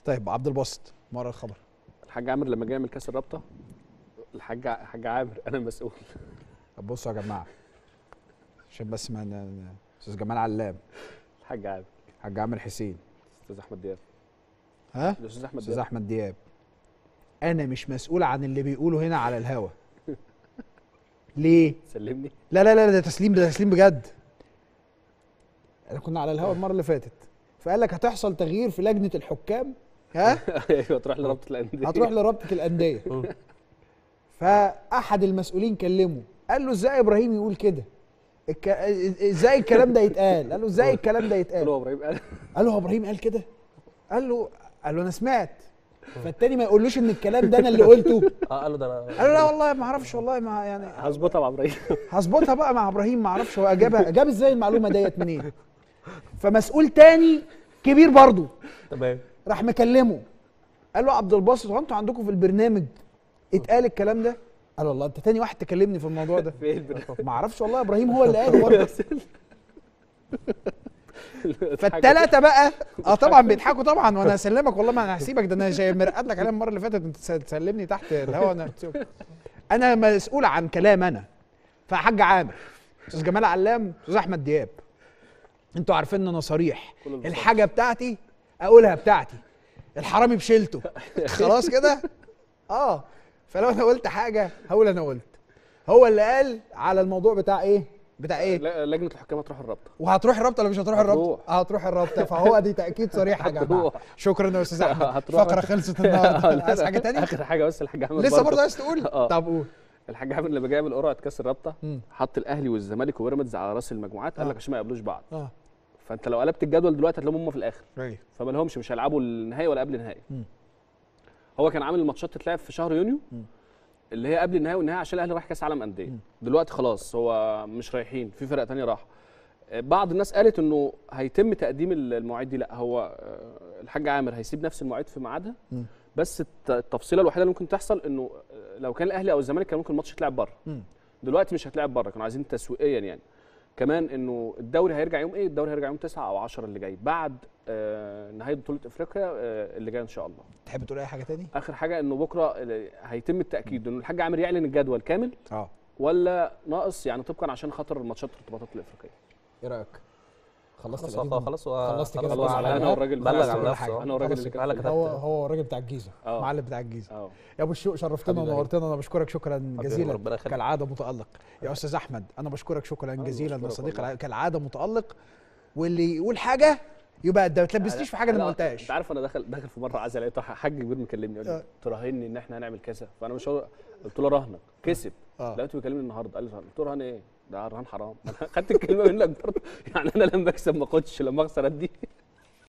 طيب عبد الباسط مره الخبر الحاج عامر لما جه يعمل كاس الرابطه الحاج ع- الحاج عامر انا مسؤول طب بصوا يا جماعه عشان بس ما ن- ن- استاذ جمال علام الحاج عامر حاج عامر حسين استاذ احمد دياب ها الاستاذ احمد استاذ دياب احمد دياب انا مش مسؤول عن اللي بيقوله هنا على الهوا ليه سلمني لا لا لا ده تسليم ده تسليم بجد احنا كنا على الهوا المره اللي فاتت فقال لك هتحصل تغيير في لجنه الحكام ها ايوه تروح لرابطه الانديه هتروح لرابطه الانديه فاحد المسؤولين كلمه قال له ازاي ابراهيم يقول كده الك... ازاي الكلام ده يتقال قال له ازاي الكلام ده قلت يتقال له ابراهيم قال قال له هو ابراهيم قال كده قال له قال له انا سمعت فالتاني ما يقولوش ان الكلام ده انا اللي قلته اه قال له ده انا قال له لا والله ما اعرفش والله ما يعني هظبطها مع ابراهيم هظبطها بقى مع ابراهيم ما اعرفش هو جابها جاب ازاي المعلومه ديت منين فمسؤول تاني كبير برضه تمام راح مكلمه قال له عبد الباسط هو انتوا عندكم في البرنامج اتقال الكلام ده قال والله انت تاني واحد تكلمني في الموضوع ده في البرنامج ما اعرفش والله ابراهيم هو اللي قاله برضه فالتلاتة بقى اه طبعا بيضحكوا طبعا وانا هسلمك والله ما انا هسيبك ده انا جاي مرقد لك عليها المره اللي فاتت انت تس- تسلمني تحت الهوا انا انا مسؤول عن كلام انا فحاج عامر استاذ جمال علام استاذ احمد دياب انتوا عارفين ان انا صريح كل البساطة. الحاجه بتاعتي اقولها بتاعتي الحرامي بشيلته خلاص كده اه فلو انا قلت حاجه هقول انا قلت هو اللي قال على الموضوع بتاع ايه بتاع ايه لا، لجنه الحكام هتروح الرابطه وهتروح الرابطه ولا مش هتروح الرابطه؟ هتروح. اه هتروح الرابطه فهو دي تاكيد صريح يا جماعه هتروح. شكرا يا استاذ احمد هتروح. فقره خلصت النهارده لا، عايز حاجه تاني؟ اخر حاجه بس الحاج عامر لسه برضه عايز تقول؟ آه. طب قول الحاج عامر لما جه يعمل قرعه كاس الرابطه مم. حط الاهلي والزمالك وبيراميدز على راس المجموعات قال آه. لك عشان ما يقابلوش بعض اه فانت لو قلبت الجدول دلوقتي هتلاقيهم هم في الاخر ايوه فما لهمش مش هيلعبوا النهائي ولا قبل النهائي مم. هو كان عامل الماتشات تتلعب في شهر يونيو مم. اللي هي قبل النهائي والنهائي عشان الاهلي رايح كاس عالم انديه مم. دلوقتي خلاص هو مش رايحين في فرق تانية راح بعض الناس قالت انه هيتم تقديم المواعيد دي لا هو آه، الحاج عامر هيسيب نفس المواعيد في ميعادها مم. بس الت- التفصيله الوحيده اللي ممكن تحصل انه آه، لو كان الاهلي او الزمالك كان ممكن الماتش يتلعب بره مم. دلوقتي مش هتلعب بره كانوا عايزين تسويقيا يعني كمان انه الدوري هيرجع يوم ايه الدوري هيرجع يوم 9 او 10 اللي جاي بعد آه نهايه بطوله افريقيا آه اللي جايه ان شاء الله تحب تقول اي حاجه تاني؟ اخر حاجه انه بكره ال- هيتم التاكيد انه الحاج عامر يعلن الجدول كامل اه ولا ناقص يعني طبقا عشان خاطر ماتشات الارتباطات الافريقيه ايه رايك؟ خلصت خلاص القديم؟ هو خلص هو خلصت كده خلاص خلاص هو على على- انا والراجل بلغ خلاص عن كل نفسه حاجة. انا والراجل خلاص اللي أنا اللي كتب كتبت. هو هو الراجل بتاع الجيزه اه. المعلم بتاع الجيزه اه يا ابو الشوق شرفتنا حبيبي. ونورتنا انا بشكرك شكرا جزيلا ربنا يخليك. كالعاده متالق يا استاذ احمد انا بشكرك شكرا أنا جزيلا بشكرك صديق والله. الع- كالعاده متالق واللي يقول حاجه يبقى ده ما تلبسنيش في حاجه انا ما لا، قلتهاش انت عارف انا داخل داخل في مره عايز الاقي حاج كبير مكلمني يقول اه. لي تراهني ان احنا هنعمل كذا فانا مش هقول- قلت له رهنك كسب اه لقيته بيكلمني النهارده قال لي قلت له رهن ايه؟ ده رهان حرام انا خدت الكلمه منك برضه يعني انا لما اكسب ما اخدش لما اخسر ادي